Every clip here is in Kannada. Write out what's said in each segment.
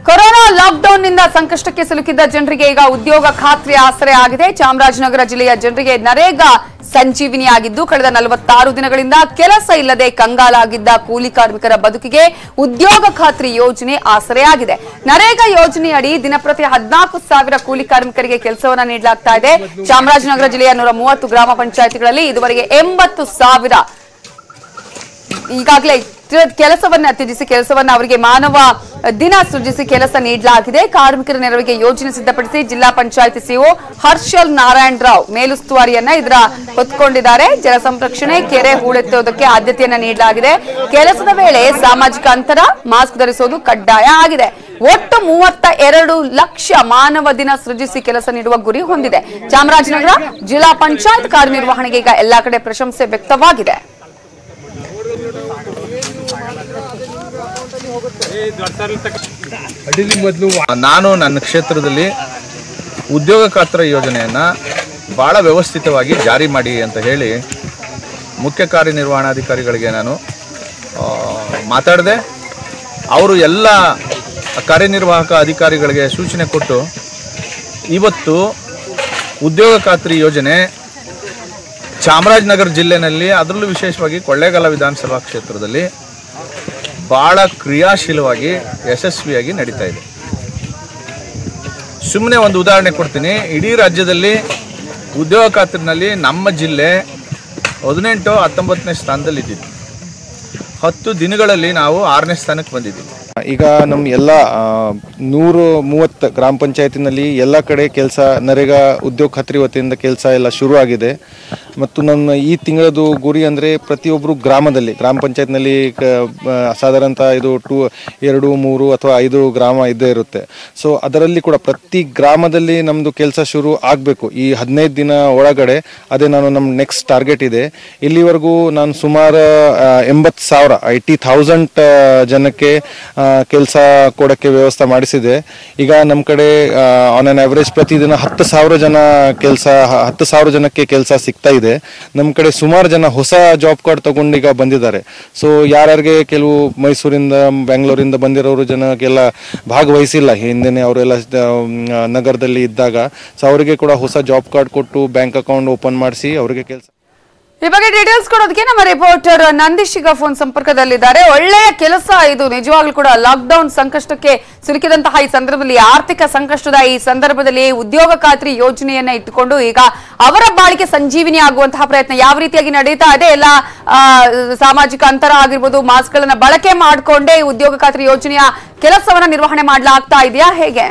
ಕೊರೋನಾ ಲಾಕ್ಡೌನ್ ನಿಂದ ಸಂಕಷ್ಟಕ್ಕೆ ಸಿಲುಕಿದ್ದ ಜನರಿಗೆ ಈಗ ಉದ್ಯೋಗ ಖಾತ್ರಿ ಆಸರೆ ಆಗಿದೆ ಚಾಮರಾಜನಗರ ಜಿಲ್ಲೆಯ ಜನರಿಗೆ ನರೇಗಾ ಸಂಜೀವಿನಿಯಾಗಿದ್ದು ಕಳೆದ ನಲವತ್ತಾರು ದಿನಗಳಿಂದ ಕೆಲಸ ಇಲ್ಲದೆ ಕಂಗಾಲಾಗಿದ್ದ ಕೂಲಿ ಕಾರ್ಮಿಕರ ಬದುಕಿಗೆ ಉದ್ಯೋಗ ಖಾತ್ರಿ ಯೋಜನೆ ಆಸರೆಯಾಗಿದೆ ನರೇಗಾ ಯೋಜನೆಯಡಿ ದಿನಪ್ರತಿ ಹದಿನಾಲ್ಕು ಸಾವಿರ ಕೂಲಿ ಕಾರ್ಮಿಕರಿಗೆ ಕೆಲಸವನ್ನ ನೀಡಲಾಗ್ತಾ ಇದೆ ಚಾಮರಾಜನಗರ ಜಿಲ್ಲೆಯ ನೂರ ಮೂವತ್ತು ಗ್ರಾಮ ಪಂಚಾಯತ್ಗಳಲ್ಲಿ ಇದುವರೆಗೆ ಎಂಬತ್ತು ಸಾವಿರ ಈಗಾಗಲೇ ಕೆಲಸವನ್ನ ತ್ಯಜಿಸಿ ಕೆಲಸವನ್ನ ಅವರಿಗೆ ಮಾನವ ದಿನ ಸೃಜಿಸಿ ಕೆಲಸ ನೀಡಲಾಗಿದೆ ಕಾರ್ಮಿಕರ ನೆರವಿಗೆ ಯೋಜನೆ ಸಿದ್ಧಪಡಿಸಿ ಜಿಲ್ಲಾ ಪಂಚಾಯತ್ ಸಿಒ ಹರ್ಷಲ್ ನಾರಾಯಣ್ ರಾವ್ ಮೇಲುಸ್ತುವಾರಿಯನ್ನ ಇದರ ಹೊತ್ಕೊಂಡಿದ್ದಾರೆ ಜಲ ಸಂರಕ್ಷಣೆ ಕೆರೆ ಹೂಳೆತ್ತುವುದಕ್ಕೆ ಆದ್ಯತೆಯನ್ನ ನೀಡಲಾಗಿದೆ ಕೆಲಸದ ವೇಳೆ ಸಾಮಾಜಿಕ ಅಂತರ ಮಾಸ್ಕ್ ಧರಿಸುವುದು ಕಡ್ಡಾಯ ಆಗಿದೆ ಒಟ್ಟು ಮೂವತ್ತ ಎರಡು ಲಕ್ಷ ಮಾನವ ದಿನ ಸೃಜಿಸಿ ಕೆಲಸ ನೀಡುವ ಗುರಿ ಹೊಂದಿದೆ ಚಾಮರಾಜನಗರ ಜಿಲ್ಲಾ ಪಂಚಾಯತ್ ಕಾರ್ಯನಿರ್ವಹಣೆಗೆ ಈಗ ಎಲ್ಲಾ ಕಡೆ ಪ್ರಶಂಸೆ ವ್ಯಕ್ತವಾಗಿದೆ ಅಡಿಲಿ ಮೊದಲು ನಾನು ನನ್ನ ಕ್ಷೇತ್ರದಲ್ಲಿ ಉದ್ಯೋಗ ಖಾತ್ರಿ ಯೋಜನೆಯನ್ನು ಭಾಳ ವ್ಯವಸ್ಥಿತವಾಗಿ ಜಾರಿ ಮಾಡಿ ಅಂತ ಹೇಳಿ ಮುಖ್ಯ ಕಾರ್ಯನಿರ್ವಹಣಾಧಿಕಾರಿಗಳಿಗೆ ನಾನು ಆ, ಮಾತಾಡಿದೆ ಅವರು ಎಲ್ಲ ಕಾರ್ಯನಿರ್ವಾಹಕ ಅಧಿಕಾರಿಗಳಿಗೆ ಸೂಚನೆ ಕೊಟ್ಟು ಇವತ್ತು ಉದ್ಯೋಗ ಖಾತ್ರಿ ಯೋಜನೆ ಚಾಮರಾಜನಗರ ಜಿಲ್ಲೆನಲ್ಲಿ ಅದರಲ್ಲೂ ವಿಶೇಷವಾಗಿ ಕೊಳ್ಳೇಗಾಲ ವಿಧಾನಸಭಾ ಕ್ಷೇತ್ರದಲ್ಲಿ ಭಾಳ ಕ್ರಿಯಾಶೀಲವಾಗಿ ಯಶಸ್ವಿಯಾಗಿ ನಡೀತಾ ಇದೆ ಸುಮ್ಮನೆ ಒಂದು ಉದಾಹರಣೆ ಕೊಡ್ತೀನಿ ಇಡೀ ರಾಜ್ಯದಲ್ಲಿ ಉದ್ಯೋಗ ಖಾತ್ರಿನಲ್ಲಿ ನಮ್ಮ ಜಿಲ್ಲೆ ಹದಿನೆಂಟು ಹತ್ತೊಂಬತ್ತನೇ ಸ್ಥಾನದಲ್ಲಿ ಇದ್ದಿದ್ದು ಹತ್ತು ದಿನಗಳಲ್ಲಿ ನಾವು ಆರನೇ ಸ್ಥಾನಕ್ಕೆ ಬಂದಿದ್ದೀವಿ ಈಗ ನಮ್ಮ ಎಲ್ಲ ಆ, ನೂರು ಮೂವತ್ತು ಗ್ರಾಮ ಪಂಚಾಯತಿನಲ್ಲಿ ಎಲ್ಲ ಕಡೆ ಕೆಲಸ ನರೇಗಾ ಉದ್ಯೋಗ ಖಾತ್ರಿ ವತಿಯಿಂದ ಕೆಲಸ ಎಲ್ಲ ಶುರು ಆಗಿದೆ ಮತ್ತು ನಮ್ಮ ಈ ತಿಂಗಳದು ಗುರಿ ಅಂದರೆ ಪ್ರತಿಯೊಬ್ಬರು ಗ್ರಾಮದಲ್ಲಿ ಗ್ರಾಮ ಪಂಚಾಯತ್ನಲ್ಲಿ ಕ ಆ, ಸಾಧಾರಣತಃ ಇದು ಟೂ ಎರಡು ಮೂರು ಅಥವಾ ಐದು ಗ್ರಾಮ ಇದ್ದೇ ಇರುತ್ತೆ ಸೊ ಅದರಲ್ಲಿ ಕೂಡ ಪ್ರತಿ ಗ್ರಾಮದಲ್ಲಿ ನಮ್ಮದು ಕೆಲಸ ಶುರು ಆಗಬೇಕು ಈ ಹದಿನೈದು ದಿನ ಒಳಗಡೆ ಅದೇ ನಾನು ನಮ್ಮ ನೆಕ್ಸ್ಟ್ ಟಾರ್ಗೆಟ್ ಇದೆ ಇಲ್ಲಿವರೆಗೂ ನಾನು ಸುಮಾರು ಎಂಬತ್ತು ಸಾವಿರ ಐಟಿ ಥೌಸಂಡ್ ಜನಕ್ಕೆ ಕೆಲಸ ಕೊಡೋಕ್ಕೆ ವ್ಯವಸ್ಥೆ ಮಾಡಿಸಿದೆ ಈಗ ನಮ್ಮ ಕಡೆ ಆನ್ ಆನ್ ಆವ್ರೇಜ್ ಪ್ರತಿದಿನ ಹತ್ತು ಸಾವಿರ ಜನ ಕೆಲಸ ಹತ್ತು ಸಾವಿರ ಜನಕ್ಕೆ ಕೆಲಸ ಸಿಗ್ತಾ ಇದೆ ನಮ್ಮ ಕಡೆ ಸುಮಾರು ಜನ ಹೊಸ ಜಾಬ್ ಕಾರ್ಡ್ ತಗೊಂಡು ಈಗ ಬಂದಿದ್ದಾರೆ ಸೊ ಯಾರ್ಯಾರಿಗೆ ಕೆಲವು ಮೈಸೂರಿಂದ ಬೆಂಗಳೂರಿಂದ ಬಂದಿರೋರು ಜನಕ್ಕೆಲ್ಲ ಭಾಗವಹಿಸಿಲ್ಲ ಹಿಂದೆನೆ ಅವರೆಲ್ಲ ನಗರದಲ್ಲಿ ಇದ್ದಾಗ ಸೊ ಅವರಿಗೆ ಕೂಡ ಹೊಸ ಜಾಬ್ ಕಾರ್ಡ್ ಕೊಟ್ಟು ಬ್ಯಾಂಕ್ ಅಕೌಂಟ್ ಓಪನ್ ಮಾಡಿಸಿ ಅವರಿಗೆ ಕೆಲಸ ಈ ಬಗ್ಗೆ ಡೀಟೇಲ್ಸ್ ಕೊಡೋದಕ್ಕೆ ನಮ್ಮ ರಿಪೋರ್ಟರ್ ನಂದೀಶ್ ಈಗ ಫೋನ್ ಸಂಪರ್ಕದಲ್ಲಿದ್ದಾರೆ ಒಳ್ಳೆಯ ಕೆಲಸ ಇದು ನಿಜವಾಗ್ಲೂ ಕೂಡ ಲಾಕ್ಡೌನ್ ಸಂಕಷ್ಟಕ್ಕೆ ಸಿಲುಕಿದಂತಹ ಈ ಸಂದರ್ಭದಲ್ಲಿ ಆರ್ಥಿಕ ಸಂಕಷ್ಟದ ಈ ಸಂದರ್ಭದಲ್ಲಿ ಉದ್ಯೋಗ ಖಾತ್ರಿ ಯೋಜನೆಯನ್ನ ಇಟ್ಟುಕೊಂಡು ಈಗ ಅವರ ಬಾಳಿಕೆ ಸಂಜೀವಿನಿ ಆಗುವಂತಹ ಪ್ರಯತ್ನ ಯಾವ ರೀತಿಯಾಗಿ ನಡೀತಾ ಇದೆ ಎಲ್ಲ ಆ, ಸಾಮಾಜಿಕ ಅಂತರ ಆಗಿರ್ಬೋದು ಮಾಸ್ಕ್ ಗಳನ್ನ ಬಳಕೆ ಮಾಡಿಕೊಂಡೇ ಈ ಉದ್ಯೋಗ ಖಾತ್ರಿ ಯೋಜನೆಯ ಕೆಲಸವನ್ನ ನಿರ್ವಹಣೆ ಮಾಡ್ಲಾಗ್ತಾ ಇದೆಯಾ ಹೇಗೆ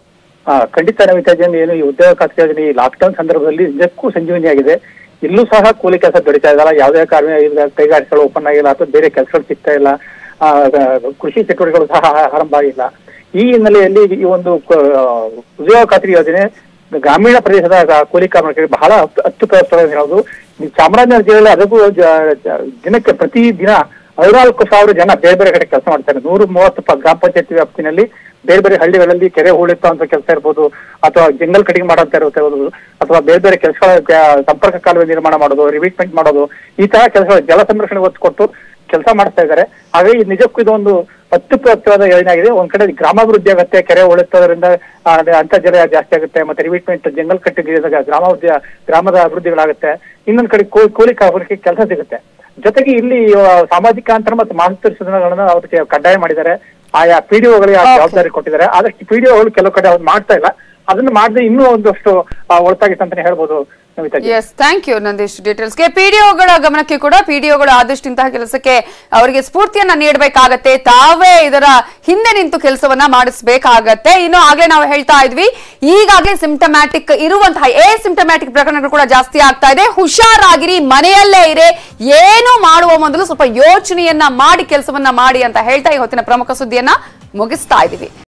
ಆ, ಖಂಡಿತ ನಮಿತಾ ಜನ್ ಏನು ಈ ಉದ್ಯೋಗ ಖಾತ್ರಿ ಯೋಜನೆ ಈ ಲಾಕ್ಡೌನ್ ಸಂದರ್ಭದಲ್ಲಿ ನಿಜಕ್ಕೂ ಸಂಜೀವನಿಯಾಗಿದೆ ಇಲ್ಲೂ ಸಹ ಕೂಲಿ ಕೆಲಸ ದೊರೀತಾ ಇದಲ್ಲ ಯಾವುದೇ ಕಾರ್ಯ ಈಗ ಕೈಗಾರಿಕೆಗಳು ಓಪನ್ ಆಗಿಲ್ಲ ಅಥವಾ ಬೇರೆ ಕೆಲಸಗಳು ಸಿಗ್ತಾ ಇಲ್ಲ ಆ, ಆ, ಕೃಷಿ ಚಟುವಟಿಕೆಗಳು ಸಹ ಆರಂಭ ಆಗಿಲ್ಲ ಈ ಹಿನ್ನೆಲೆಯಲ್ಲಿ ಈ ಒಂದು ಕ- ಉದ್ಯೋಗ ಖಾತ್ರಿ ಯೋಜನೆ ಗ್ರಾಮೀಣ ಪ್ರದೇಶದ ಗ- ಕೂಲಿ ಕಾರ್ಮಿಕರಿಗೆ ಬಹಳ ಅತ್ಯು- ಅತ್ಯುಪಯುಕ್ತವಾದ ಹೇಳೋದು ಈ ಚಾಮರಾಜನಗರ ಜಿಲ್ಲೆಯಲ್ಲಿ ಅದಕ್ಕೂ ಜ- ಜ- ದಿನಕ್ಕೆ ಪ್ರತಿ ದಿನ ಹದಿನಾಲ್ಕು ಸಾವಿರ ಜನ ಬೇರೆ ಬೇರೆ ಕಡೆ ಕೆಲಸ ಮಾಡ್ತಾರೆ ನೂರ ಮೂವತ್ತು ಪ- ಗ್ರಾಮ ಪಂಚಾಯತಿ ವ್ಯಾಪ್ತಿನಲ್ಲಿ ಬೇರೆ ಬೇರೆ ಹಳ್ಳಿಗಳಲ್ಲಿ ಕೆರೆ ಹೂಳೆತ್ತುವಂತ ಕೆಲಸ ಇರ್ಬೋದು ಅಥವಾ ಜಂಗಲ್ ಕಟಿಂಗ್ ಮಾಡೋಂತ ಇರ್ಬೋದು ಅಥವಾ ಬೇರೆ ಬೇರೆ ಕೆಲಸಗಳ ಸಂಪರ್ಕ ಕಾಲುವೆ ನಿರ್ಮಾಣ ಮಾಡೋದು ರಿವೀಟ್ಮೆಂಟ್ ಮಾಡೋದು ಈ ತರ ಕೆಲಸಗಳು ಜಲ ಸಂರಕ್ಷಣೆ ಒತ್ತು ಕೊಟ್ಟು ಕೆಲಸ ಮಾಡ್ತಾ ಇದ್ದಾರೆ ಹಾಗಾಗಿ ಇದು ನಿಜಕ್ಕೂ ಇದೊಂದು ಅತ್ಯುಪಯುಕ್ತವಾದ ಯೋಜನೆ ಆಗಿದೆ ಒಂದ್ ಕಡೆ ಗ್ರಾಮಾಭಿವೃದ್ಧಿ ಆಗುತ್ತೆ ಕೆರೆ ಉಳಿಸೋದ್ರಿಂದ ಅಂತರ್ಜಲ ಜಾಸ್ತಿ ಆಗುತ್ತೆ ಮತ್ತೆ ರಿವೀಟ್ಮೆಂಟ್ ಜಂಗಲ್ ಕಟ್ಟಿಂಗ್ ಗ್ರಾಮಾಭಿವೃದ್ಧಿ ಗ್ರಾಮದ ಅಭಿವೃದ್ಧಿಗಳಾಗುತ್ತೆ ಇನ್ನೊಂದ್ ಕಡೆ ಕೂ- ಕೂಲಿ ಕಾರ್ಮಿಕರಿಗೆ ಕೆಲಸ ಸಿಗುತ್ತೆ ಜೊತೆಗೆ ಇಲ್ಲಿ ಆ, ಸಾಮಾಜಿಕ ಅಂತರ ಮತ್ತು ಮಾಹಿತಿ ಸುಧಾರಣೆಗಳನ್ನ ಅದಕ್ಕೆ ಕಡ್ಡಾಯ ಮಾಡಿದ್ದಾರೆ ಆಯಾ ಪಿಡಿಒಗಳಿಗೆ ಆ ಜವಾಬ್ದಾರಿ ಕೊಟ್ಟಿದ್ದಾರೆ ಆದಷ್ಟು ಪಿಡಿಒಗಳು ಕೆಲವು ಕಡೆ ಅವ್ರು ಮಾಡ್ತಾ ಇಲ್ಲ ಅದನ್ನ ಮಾಡದೆ ಇನ್ನೂ ಒಂದಷ್ಟು ಆ, ಒಳತಾಗಿತ್ತು ಅಂತಾನೆ ಹೇಳ್ಬೋದು Namita G. S thank you Nandish ಡೀಟೇಲ್ಸ್ಗೆ ಪಿಡಿಒಗಳ ಗಮನಕ್ಕೆ ಕೂಡ ಪಿಡಿಒಗಳು ಆದಷ್ಟು ಇಂತಹ ಕೆಲಸಕ್ಕೆ ಅವರಿಗೆ ಸ್ಫೂರ್ತಿಯನ್ನ ನೀಡಬೇಕಾಗತ್ತೆ ತಾವೇ ಇದರ ಹಿಂದೆ ನಿಂತು ಕೆಲಸವನ್ನ ಮಾಡಿಸಬೇಕಾಗತ್ತೆ ಇನ್ನು ಆಗ್ಲೇ ನಾವು ಹೇಳ್ತಾ ಇದ್ವಿ ಈಗಾಗಲೇ ಸಿಂಪ್ಟಮ್ಯಾಟಿಕ್ ಇರುವಂತಹ ಎ ಸಿಂಪ್ಟಮ್ಯಾಟಿಕ್ ಪ್ರಕರಣಗಳು ಕೂಡ ಜಾಸ್ತಿ ಆಗ್ತಾ ಇದೆ ಹುಷಾರಾಗಿರಿ ಮನೆಯಲ್ಲೇ ಇರೆ ಏನು ಮಾಡುವ ಮೊದಲು ಸ್ವಲ್ಪ ಯೋಚನೆಯನ್ನ ಮಾಡಿ ಕೆಲಸವನ್ನ ಮಾಡಿ ಅಂತ ಹೇಳ್ತಾ ಈ ಹೊತ್ತಿನ ಪ್ರಮುಖ ಸುದ್ದಿಯನ್ನ ಮುಗಿಸ್ತಾ ಇದೀವಿ